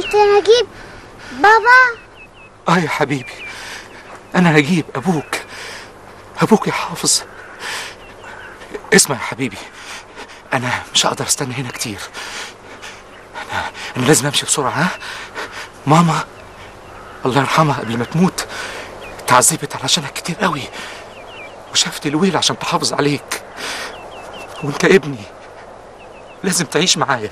انت نجيب بابا اه يا حبيبي انا نجيب ابوك ابوك يا حافظ اسمع يا حبيبي انا مش هقدر استنى هنا كتير انا انا لازم امشي بسرعه ها ماما الله يرحمها قبل ما تموت تعذبت علشانك كتير قوي وشافت الويل عشان تحافظ عليك وانت ابني لازم تعيش معايا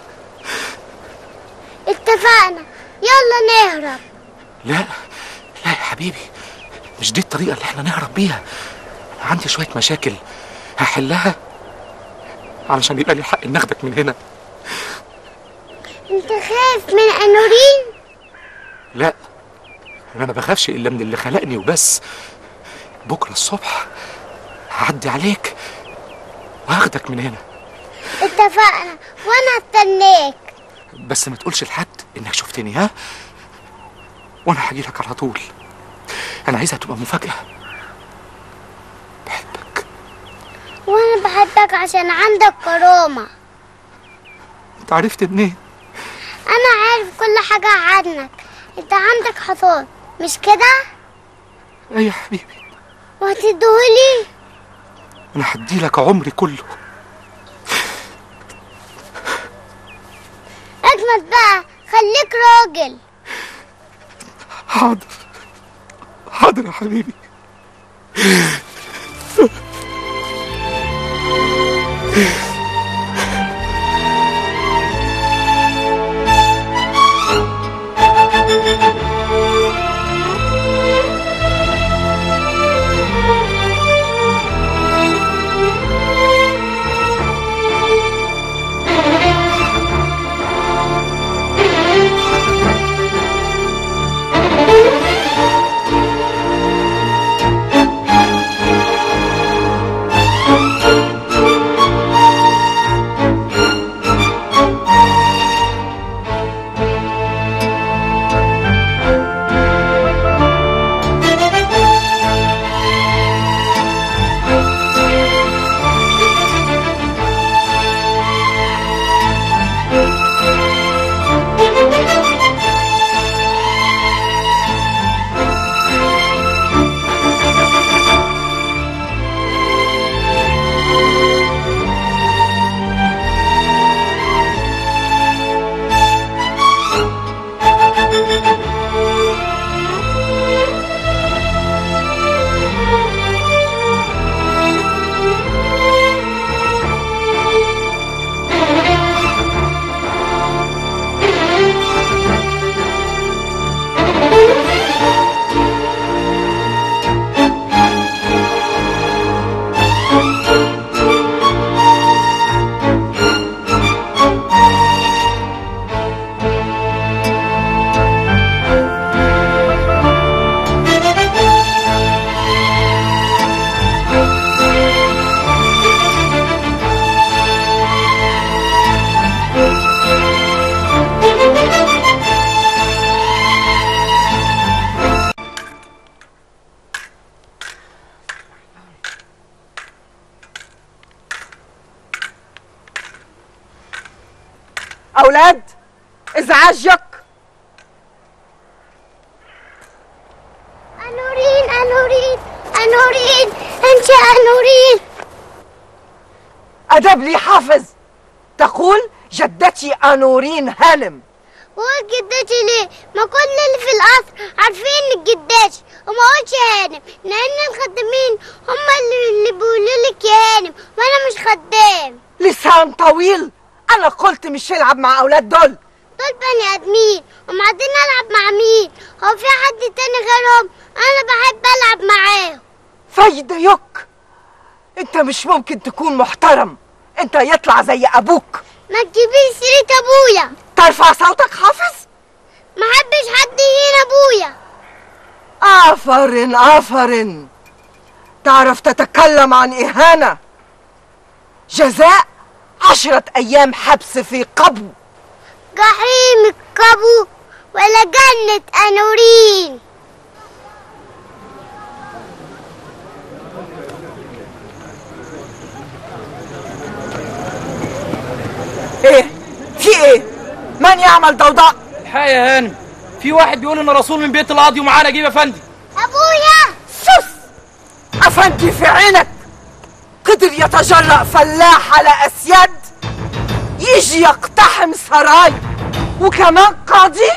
اتفقنا يلا نهرب لا لا يا حبيبي مش دي الطريقة اللي احنا نهرب بيها عندي شوية مشاكل هحلها علشان يبقى لي حق إن ناخدك من هنا انت خايف من انورين لا انا ما بخافش الا من اللي خلقني وبس بكره الصبح هعدي عليك وهاخدك من هنا اتفقنا وانا استناك بس ما تقولش لحد انك شفتني ها وانا هاجي لك على طول انا عايزها تبقى مفاجاه وانا بحبك عشان عندك كرامة انت عرفت منين انا عارف كل حاجة عنك انت عندك حصان مش كده ايه يا حبيبي وهتديهولي انا هدي لك عمري كله اجمد بقى خليك راجل حاضر حاضر يا حبيبي أولاد ازعاجك انورين انورين انورين انت انورين أدب لي حافظ تقول جدتي أنورين هانم وجدتي ليه ما كل اللي في القصر عارفين انك جدتي وما قلتش يا هانم لان الخدامين هم اللي, اللي بيقولوا لك يا هانم وانا مش خدام لسان طويل أنا قلت مش يلعب مع أولاد دول دول بني ادمين وبعدين العب مع مين هو في حد تاني غيرهم انا بحب العب معاهم فايدة يك أنت مش ممكن تكون محترم أنت يطلع زي أبوك ما تجيبيش سيرة ابويا ترفع صوتك حافظ ما حبش حد يهين ابويا آفرن آفرن تعرف تتكلم عن إهانة جزاء عشرة أيام حبس في قبو جحيم الكبو ولا جنة انورين إيه في إيه من يعمل ضوضاء الحق يا هانم في واحد بيقول ان رسول من بيت القاضي ومعاه نجيب افندي ابويا سس أفندي في عينك قدر يتجرأ فلاح على أسياد يجي يقتحم سراي وكمان قاضي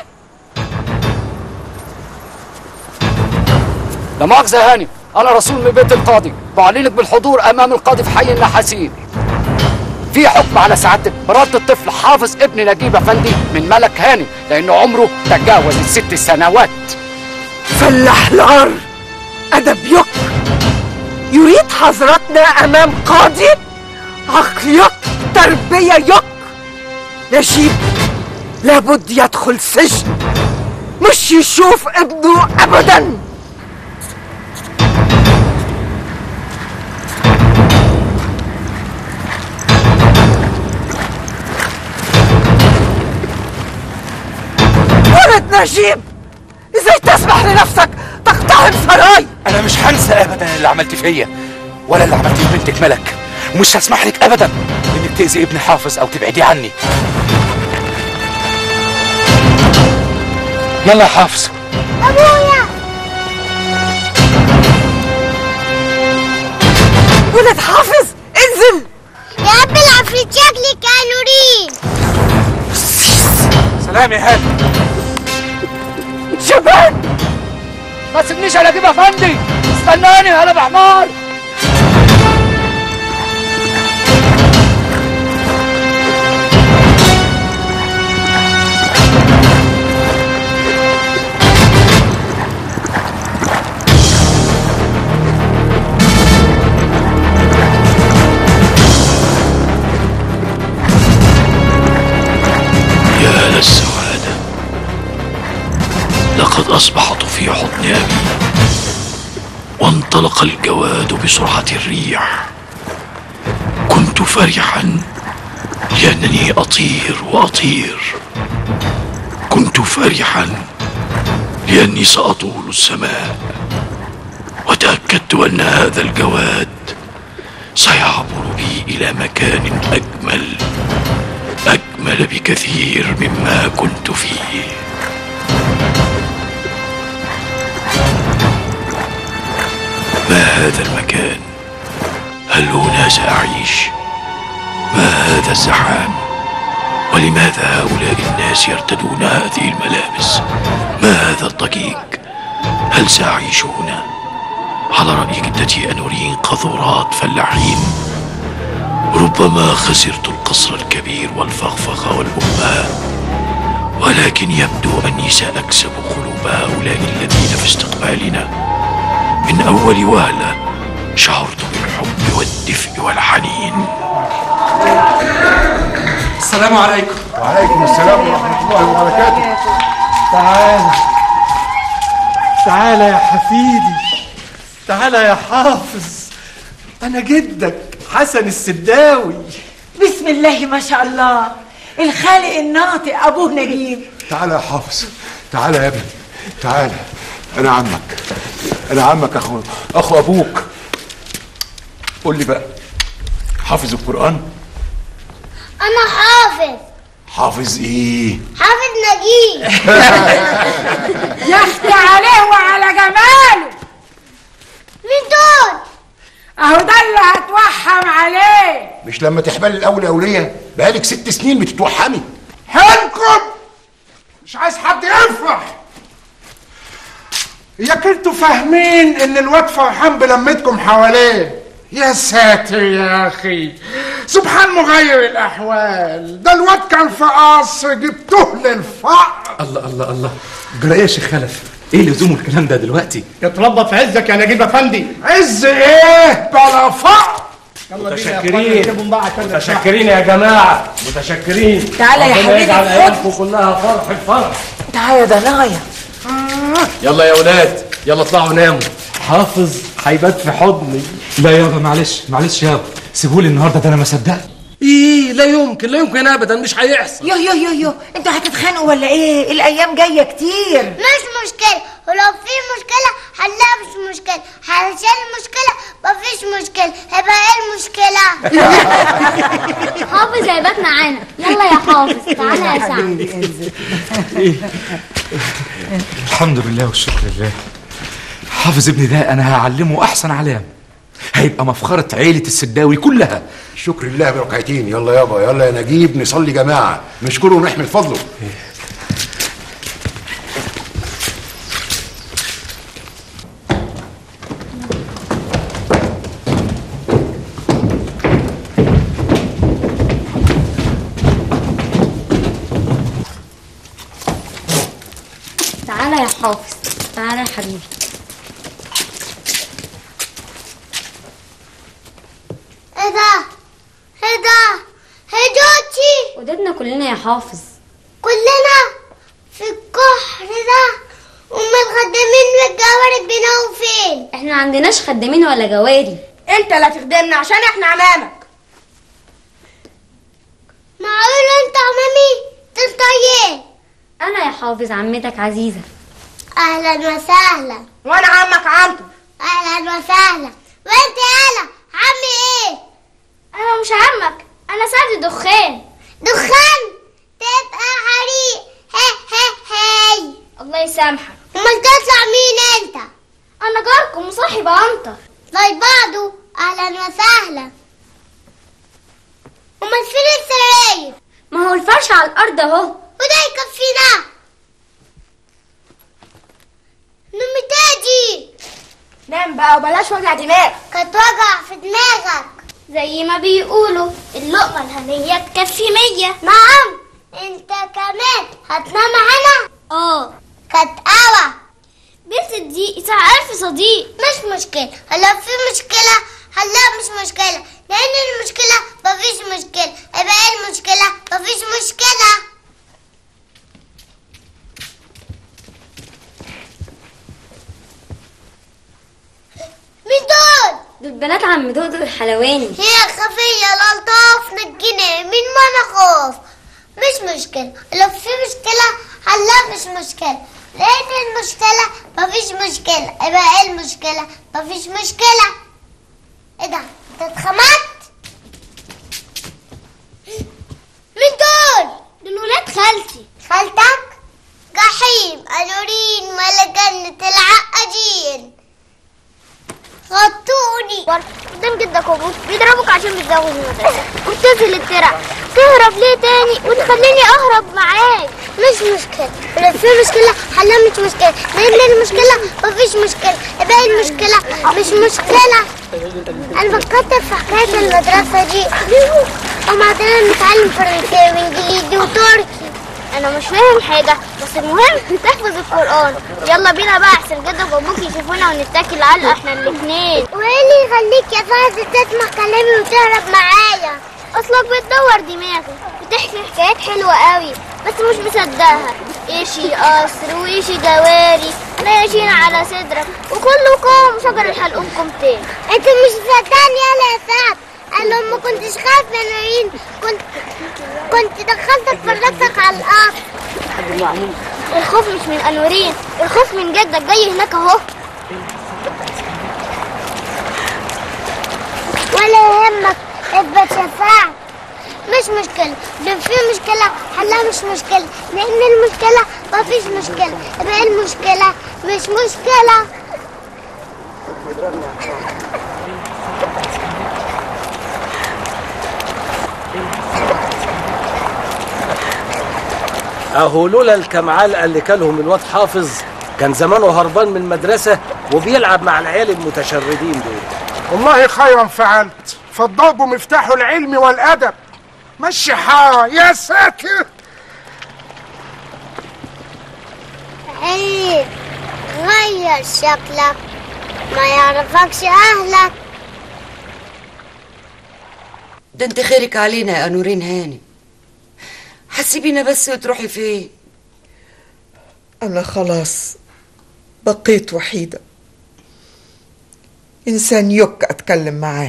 لا مؤاخذة يا هاني أنا رسول من بيت القاضي بعلنك بالحضور أمام القاضي في حي النحاسين في حكم على سعادتك مرات الطفل حافظ ابن نجيب أفندي من ملك هاني لأنه عمره تجاوز الست سنوات فلاح العار أدب يك يريد حضرتنا أمام قاضي عقل يك تربية يك نجيب لابد يدخل سجن مش يشوف ابنه أبدا ولد نجيب ازاي تسمح لنفسك تقتحم سراي انا مش هنسى ابدا اللي عملت فيا ولا اللي عملتيه بنتك ملك ومش هسمح لك ابدا انك تاذي ابن حافظ او تبعدي عني يلا يا حافظ ابويا ولد حافظ انزل يا ابي العفريت شكلي كانورين سلام يا هاني شبان ما تسيبنيش على نجيب أفندي استناني هلا بحمار يا للسعادة لقد أصبحت في حضن أبي وانطلق الجواد بسرعة الريح كنت فرحا لأنني أطير وأطير كنت فرحا لأني سأطول السماء وتأكدت أن هذا الجواد سيعبر بي إلى مكان أجمل أجمل بكثير مما كنت فيه ما هذا المكان؟ هل هنا سأعيش؟ ما هذا الزحام؟ ولماذا هؤلاء الناس يرتدون هذه الملابس؟ ما هذا الضجيج؟ هل سأعيش هنا؟ على رأي جدتي أنورين قاذورات فلاحين ربما خسرت القصر الكبير والفخفخ والأمهات ولكن يبدو أني سأكسب قلوب هؤلاء الذين في استقبالنا من أول وهلة شعرت بالحب والدفء والحنين السلام عليكم وعليكم السلام ورحمة الله وبركاته تعال تعال يا حفيدي تعال يا حافظ انا جدك حسن السداوي بسم الله ما شاء الله الخالق الناطق ابوه نجيب تعال يا حافظ تعال يا ابني تعال أنا عمك أنا عمك أخو أخو أبوك قول لي بقى حافظ القرآن انا حافظ حافظ إيه حافظ نجيب يا اختي عليه وعلى جماله مين دول اهو ده اللي هتوحم عليه مش لما تحبل الأول يا أولية بقالك ست سنين بتتوحمي حلكم مش عايز حد يفرح يا كنتوا فاهمين ان الواد فرحان بلمتكم حواليه يا ساتر يا اخي سبحان مغير الاحوال ده الواد كان في قصر جبته للفقر الله الله الله جرى ايه يا شيخ خلف ايه لزوم الكلام ده دلوقتي يتربى في عزك يا نجيب افندي عز ايه بلا فقر متشكرين متشكرين يا جماعه متشكرين تعالى يا حبيبي خد ايامكم كلها فرح فرح تعالى يا ضنايا يلا يا ولاد يلا اطلعوا ناموا حافظ هيبات في حضني لا يابا معلش معلش يابا سيبولي النهارده ده انا ما صدقت ايه لا يمكن لا يمكن ابدا مش هيحصل يو يو يو يو انتوا هتتخانقوا ولا ايه الايام جايه كتير مش مشكلة ولو في مشكلة حلها مش مشكلة علشان المشكلة مفيش مشكلة يبقى ايه المشكلة حافظ هيبات معانا يلا يا حافظ تعالى يا سعد الحمد لله والشكر لله حافظ ابني ده انا هعلمه احسن علام هيبقى مفخرة عيلة السداوي كلها شكر لله بركعتين يلا يابا يلا يا نجيب نصلي جماعة نشكره ونحمد فضله تعالى يا حافظ تعالى يا حبيبي ايه ده ايه ده ايه دوتي وددنا كلنا يا حافظ كلنا في الكحر ده وما الخدامين والجواري بيناموا فين احنا عندناش خدامين ولا جواري انت لا تخدمنا عشان احنا امامك معقول انت عمامي انت ايه انا يا حافظ عمتك عزيزة اهلا وسهلا وانا عمك عنتر اهلا وسهلا وانت يالا عمي ايه انا مش عمك انا سعد دخان دخان تبقى حريق هي هي هي الله يسامحك امال تطلع مين انت انا جاركم وصاحب عنتر زي بعضه اهلا وسهلا امال فين السراير ما هو الفرش على الارض اهو وده يكفينا نمي تاجي نام بقى وبلاش وجع دماغ كانت وجع في دماغك زي ما بيقولوا اللقمة الهنية تكفي مية نعم انت كمان هتنام معانا اه كانت قوى بنت دي بتاع ألف صديق مش مشكلة لو في مشكلة حلها مش مشكلة لأن المشكلة مفيش مشكلة يبقى ايه المشكلة مفيش مشكلة مين دول؟ دول بنات عم دودو الحلواني هي خفية الألطاف نجينا من ما نخاف مش مشكلة لو في مشكلة حلها مش مشكلة لأن المشكلة مفيش مشكلة يبقى ايه المشكلة مفيش مشكلة ايه ده انت اتخمدت مين دول دول ولاد خالتي خالتك جحيم قالورين ولا جنة العقدين غطوني قدام جدك وابوك بيضربوك عشان بتزوج المدرسة وبتنزل الترع تهرب ليه تاني وتخليني اهرب معاك مش مشكلة لو في مشكلة حلها مش مشكلة لأن المشكلة مفيش مشكلة يبقى إيه المشكلة مش مشكلة أنا بفكر في حكاية المدرسة دي وبعدين نتعلم فرنساوي وإنجليزي وتركي انا مش فاهم حاجة بس المهم تحفظ القرآن يلا بينا بقى احسن جدك وابوك يشوفونا ونتكل على احنا الاتنين وإيه اللي يخليك يا فهد تسمع كلامي وتهرب معايا اصلك بتدور دماغي بتحكي حكايات حلوة قوي بس مش مصدقها ايشي قصر وايشي جواري ماشيين على صدرك وكلكم شجر الحلقوم كمتين أنت مش صدقني يالا يا سعد قال له ما كنتش خايف يا نورين كنت كنت دخلتك فرجتك على القصر الخوف مش من انورين الخوف من جدك جاي هناك اهو ولا يهمك اثبت يا سعد مش مشكلة لو في مشكلة حلها مش مشكلة لأن المشكلة مفيش مشكلة يبقى إيه المشكلة مش مشكلة اهو لولا الكام علقه اللي كلهم الواد حافظ كان زمانه هربان من المدرسه وبيلعب مع العيال المتشردين دول والله خيرا فعلت فالضرب مفتاح العلم والأدب مشي حارة يا ساتر عيد غير شكلك ما يعرفكش أهلك ده انت خيرك علينا يا نورين هاني حسيبينا بس وتروحي فين أنا خلاص بقيت وحيدة إنسان يك أتكلم معاه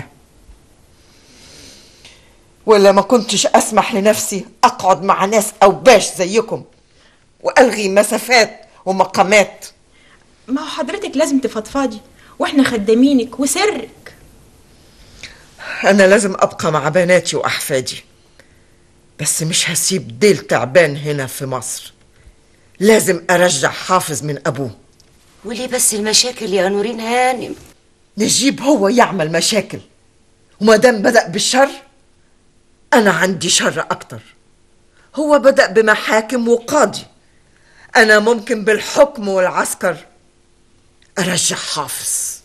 ولا ما كنتش أسمح لنفسي أقعد مع ناس أوباش زيكم وألغي مسافات ومقامات ما هو حضرتك لازم تفضفضي واحنا خدامينك وسرك أنا لازم أبقى مع بناتي وأحفادي بس مش هسيب ديل تعبان هنا في مصر لازم أرجع حافظ من أبوه وليه بس المشاكل يا نورين هانم نجيب هو يعمل مشاكل وما دام بدأ بالشر أنا عندي شر أكتر هو بدأ بمحاكم وقاضي أنا ممكن بالحكم والعسكر أرجع حافظ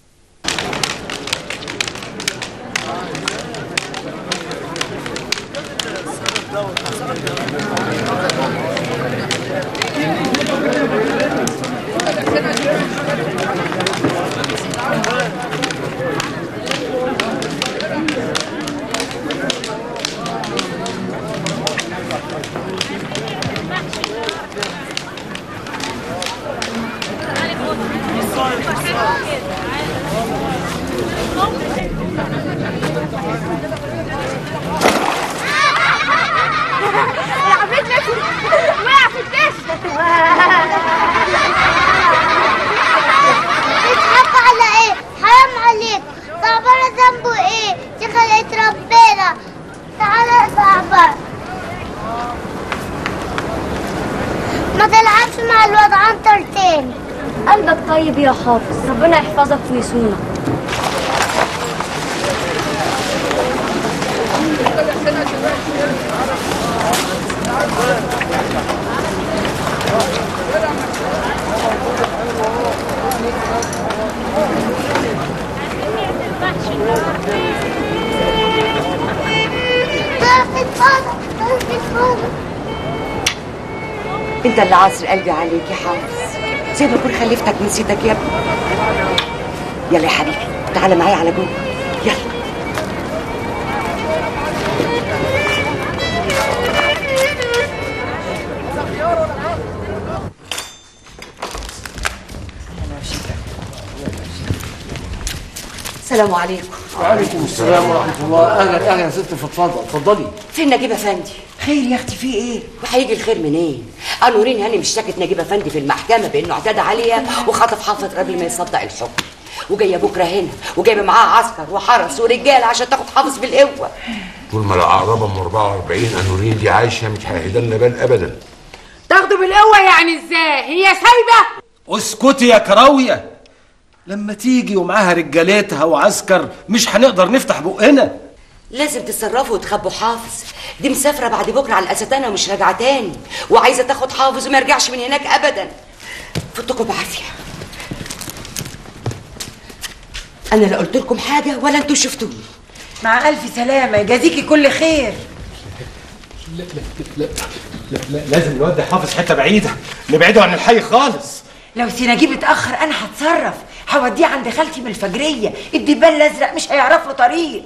العفريت ماشي وقع في الدش بتحب على ايه حرام عليك صعبانة ذنبه ايه دي خلقت ربنا تعالى يا صعبان ما تلعبش مع الواد عنتر تاني قلبك طيب يا حافظ ربنا يحفظك ويصونك تعرف تتفرج تعرف تتفرج انت اللي عصر قلبي عليك يا حافظ زي ما اكون خلفتك نسيتك يا ابني يلا يا حبيبي تعالى معايا على جوه يلا السلام عليكم وعليكم السلام ورحمه الله اهلا اهلا يا ست فضفضه اتفضلي فين نجيب افندي خير يا اختي في ايه وهيجي الخير منين انورين هاني اشتكت نجيب افندي في المحكمه بانه اعتدى عليها وخطف حافظ قبل ما يصدق الحكم وجايه بكره هنا وجايبه معاها عسكر وحرس ورجاله عشان تاخد حافظ بالقوه طول ما العقربة ام 44 انورين دي عايشه مش هيهدلنا بال ابدا تاخده بالقوة يعني ازاي هي سايبة اسكتي يا كراويه لما تيجي ومعاها رجالتها وعسكر مش هنقدر نفتح بقنا لازم تتصرفوا وتخبوا حافظ دي مسافره بعد بكره على الأستانة ومش راجعه تاني وعايزه تاخد حافظ وما يرجعش من هناك ابدا فوتكم بعافيه انا لا قلت لكم حاجه ولا انتوا شفتوني مع الف سلامه يجازيكي كل خير لا لا لا, لا لازم نودي حافظ حته بعيده نبعده عن الحي خالص لو سيناجيب اتاخر انا هتصرف هوديه عند خالتي من الفجريه الدبان الازرق مش هيعرف له طريق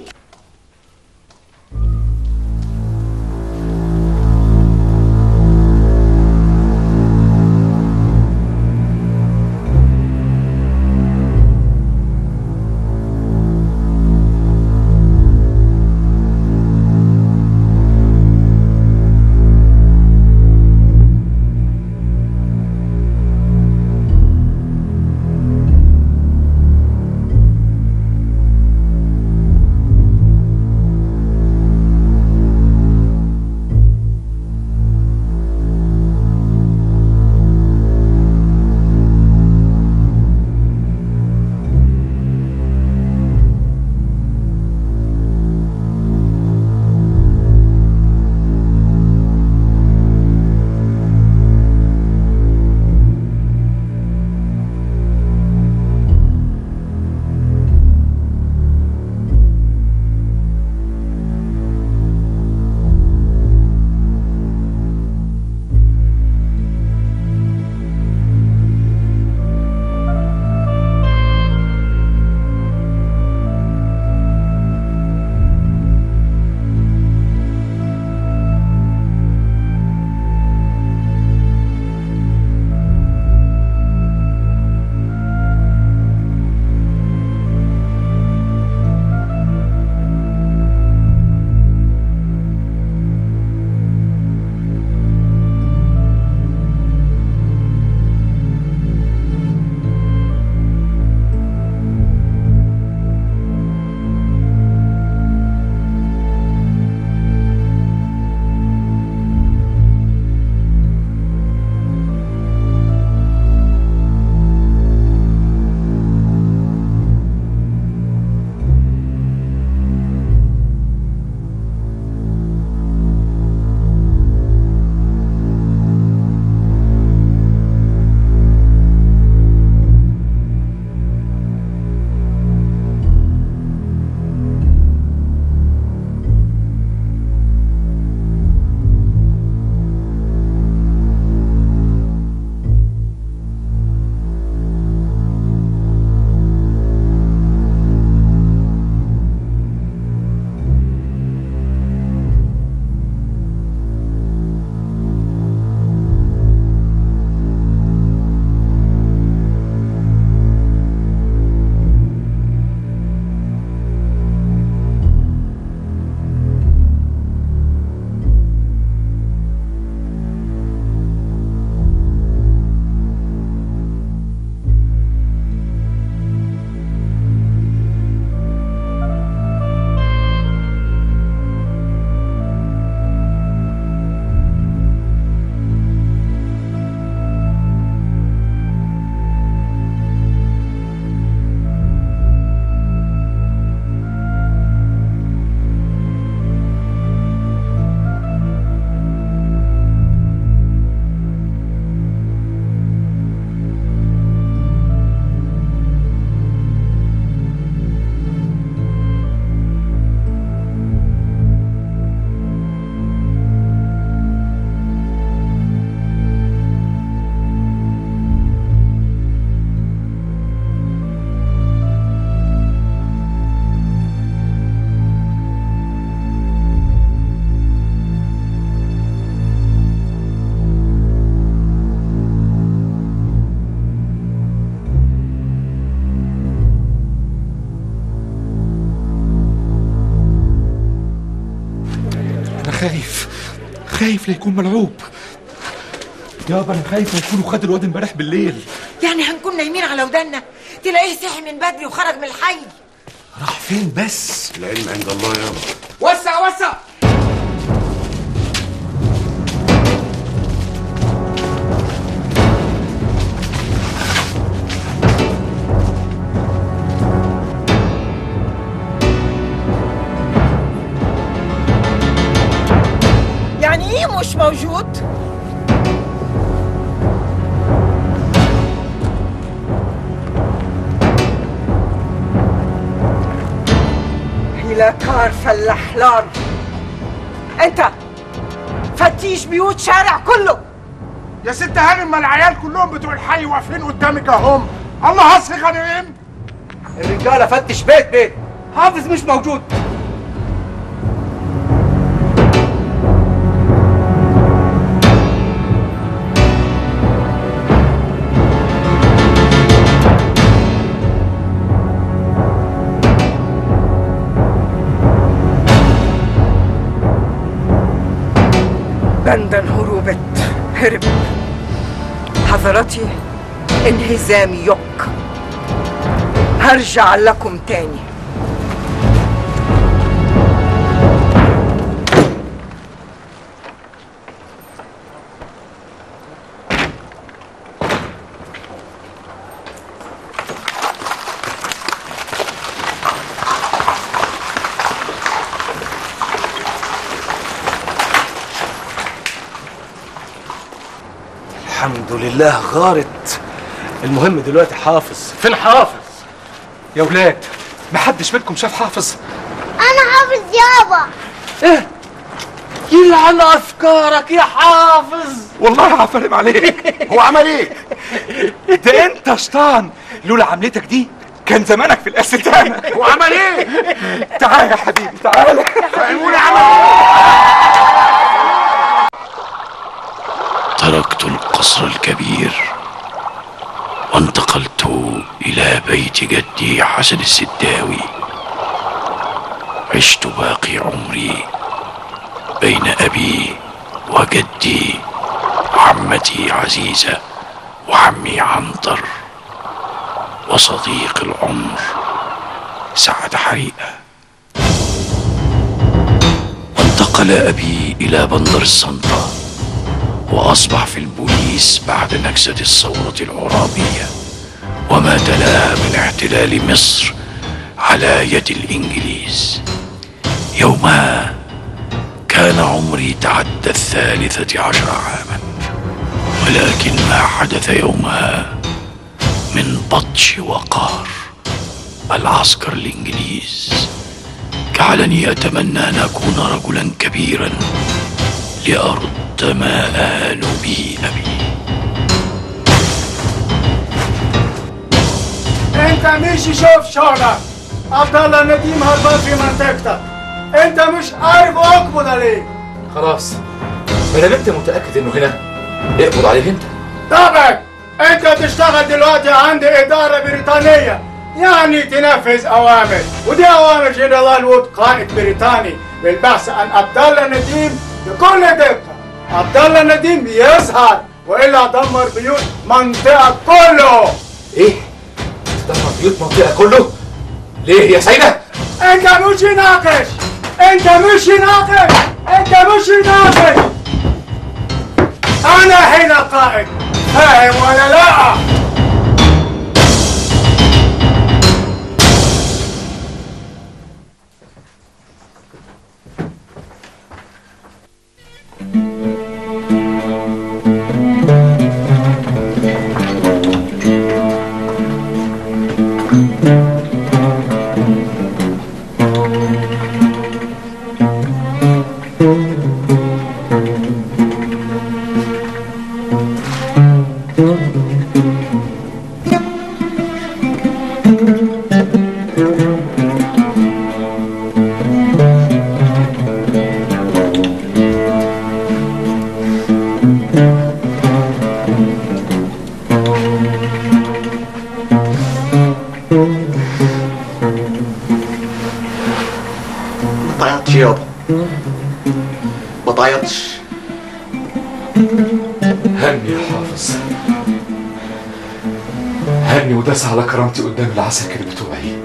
خايف لا يكون ملعوب يابا انا خايف لا يكونوا خدوا الواد امبارح بالليل يعني هنكون نايمين على ودنا تلاقيه صحي من بدري وخرج من الحي راح فين بس العلم عند الله يابا وسع وسع يعني ايه مش موجود هيلاكار فلاحلار انت فتيش بيوت شارع كله يا ست هانم ما العيال كلهم بتوع الحي واقفين قدامك اهم الله هصي غنيم الرجاله فتش بيت بيت حافظ مش موجود بندن هروبت هرب حضرتي انهزامي يك هرجع لكم تاني الحمد لله غارت المهم دلوقتي حافظ فين حافظ يا ولاد محدش منكم شاف حافظ انا حافظ يابا ايه يلعن افكارك يا حافظ والله عفرم عليك هو عمل ايه ده انت شطان لولا عملتك دي كان زمانك في الاستدامة هو عمل ايه تعال يا حبيبي تعال فهموني عمل تركت القصر الكبير وانتقلت إلى بيت جدي حسن السداوي عشت باقي عمري بين أبي وجدي وعمتي عزيزة وعمي عنتر وصديق العمر سعد حريقة وانتقل أبي إلى بندر الصنطة وأصبح في البوليس بعد نكسة الثورة العرابية وما تلاها من احتلال مصر على يد الإنجليز يومها كان عمري تعدى الثالثة عشر عاما ولكن ما حدث يومها من بطش وقار العسكر الإنجليز جعلني أتمنى أن أكون رجلا كبيرا لأرد ما آل به أبي انت مش شوف شغلك عبد الله نديم هربان في منطقتك انت مش عارف اقبض عليه خلاص ما دام انت متاكد انه هنا اقبض عليه انت طبعا انت تشتغل دلوقتي عند اداره بريطانيه يعني تنفذ اوامر ودي اوامر جنرال وود قائد بريطاني للبحث عن عبد الله نديم بكل دقه عبد الله نديم يظهر والا دمر بيوت منطقه كله ايه تدمر بيوت منطقه كله ليه يا سيدة انت مش ناقش انت مش ناقش انت مش ناقش انا هنا قائد فاهم ولا لا Thank you. هني يا حافظ هني وداس على كرامتي قدام العساكر بتوعي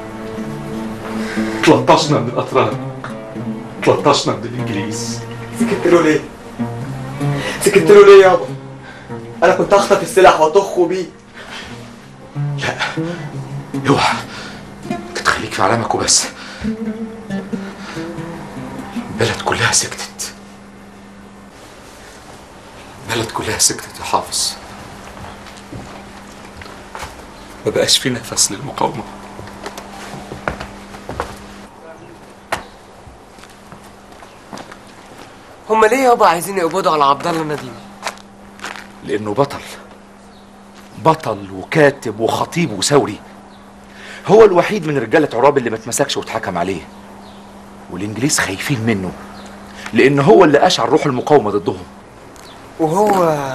13 من الاتراك 13 من الانجليز سكت له ليه؟ سكت له ليه يابا؟ انا كنت اخطف السلاح واطخه بيه اوعى تخليك في علامك وبس البلد كلها سكتت البلد كلها سكتت يا حافظ ما بقاش في نفس للمقاومة هما ليه يابا عايزين يقبضوا على عبد الله نديم؟ لأنه بطل بطل وكاتب وخطيب وثوري هو الوحيد من رجالة عراب اللي ما اتمسكش واتحكم عليه والإنجليز خايفين منه لأن هو اللي أشعل روح المقاومة ضدهم وهو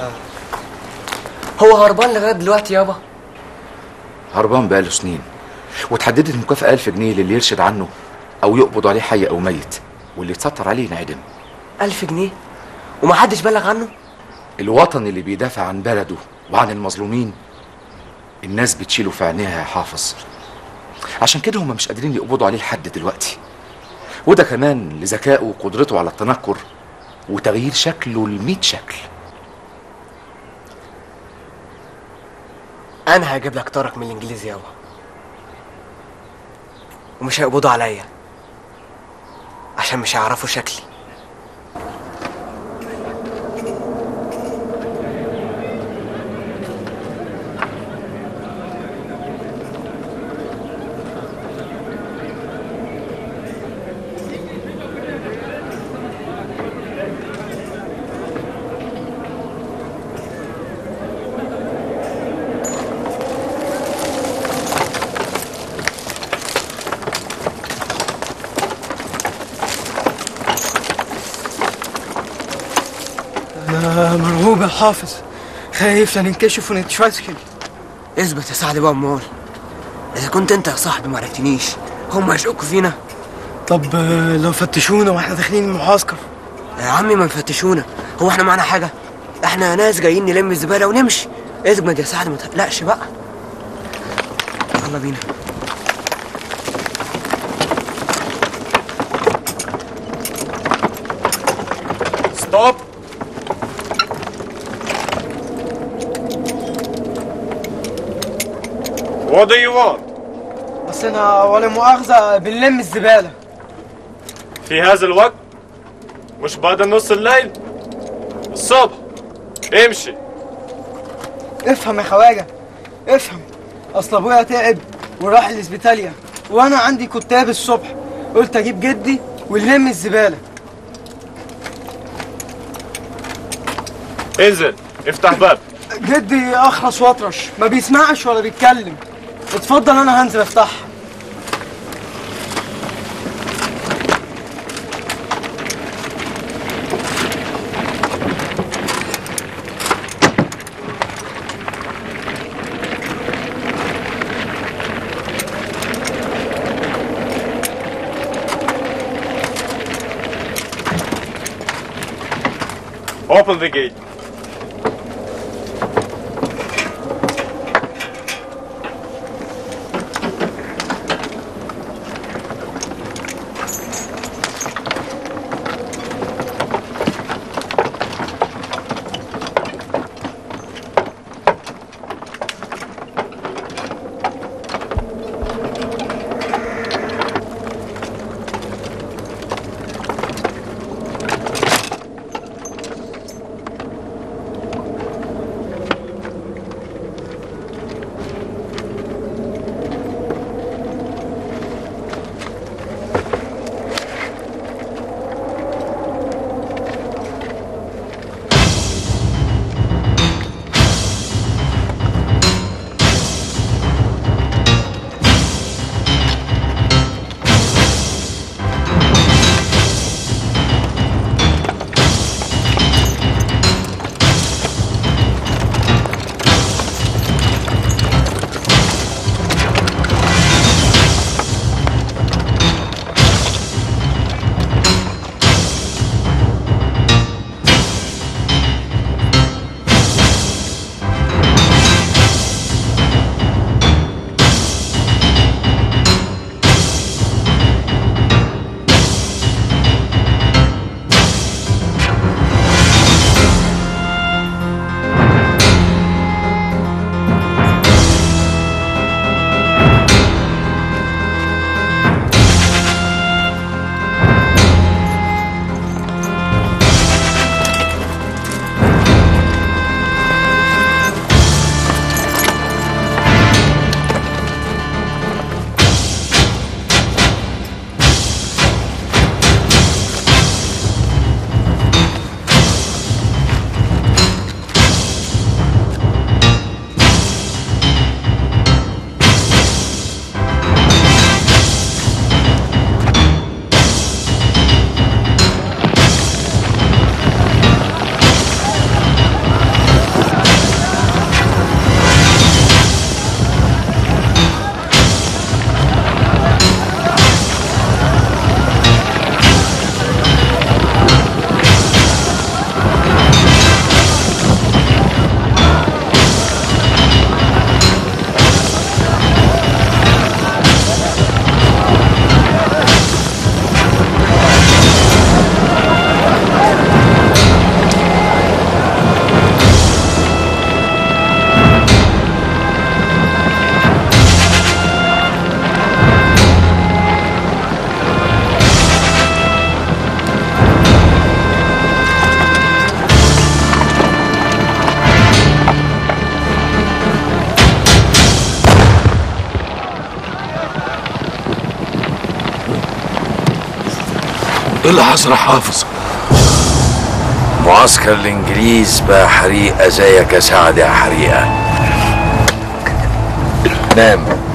هو هربان لغايه دلوقتي يابا هربان بقاله سنين وتحددت مكافأة ألف جنيه للي يرشد عنه أو يقبض عليه حي أو ميت واللي يتستر عليه ينعدم ألف جنيه ومحدش بلغ عنه الوطن اللي بيدافع عن بلده وعن المظلومين الناس بتشيله في عينيها يا حافظ عشان كده هم مش قادرين يقبضوا عليه لحد دلوقتي وده كمان لذكائه وقدرته على التنكر وتغيير شكله لمية شكل انا هجيب لك طارق من الانجليزي يابا ومش هيقبضوا عليا عشان مش هيعرفوا شكلي انا مرعوب يا حافظ خايف لا ننكشف ونتشوشكل اثبت يا سعد بقى امال اذا كنت انت يا صاحبي ما عرفتنيش هم هيشكوا فينا طب لو فتشونا واحنا داخلين المعسكر يا عمي ما يفتشونا هو احنا معانا حاجه احنا ناس جايين نلم الزباله ونمشي اجمد يا سعد ما تقلقش بقى يلا بينا ستوب What do you want? بس انا ولا مؤاخذه بنلم الزباله في هذا الوقت مش بعد نص الليل الصبح امشي افهم يا خواجه افهم اصل ابويا تعب وراح الاسبيتاليا وانا عندي كتاب الصبح قلت اجيب جدي ونلم الزباله انزل افتح باب جدي اخرس واطرش ما بيسمعش ولا بيتكلم اتفضل انا هنزل افتحها Open the gate. ايه اللي حصل يا حافظ معسكر الانجليز بقى حريقه زيك يا سعد يا حريقه نام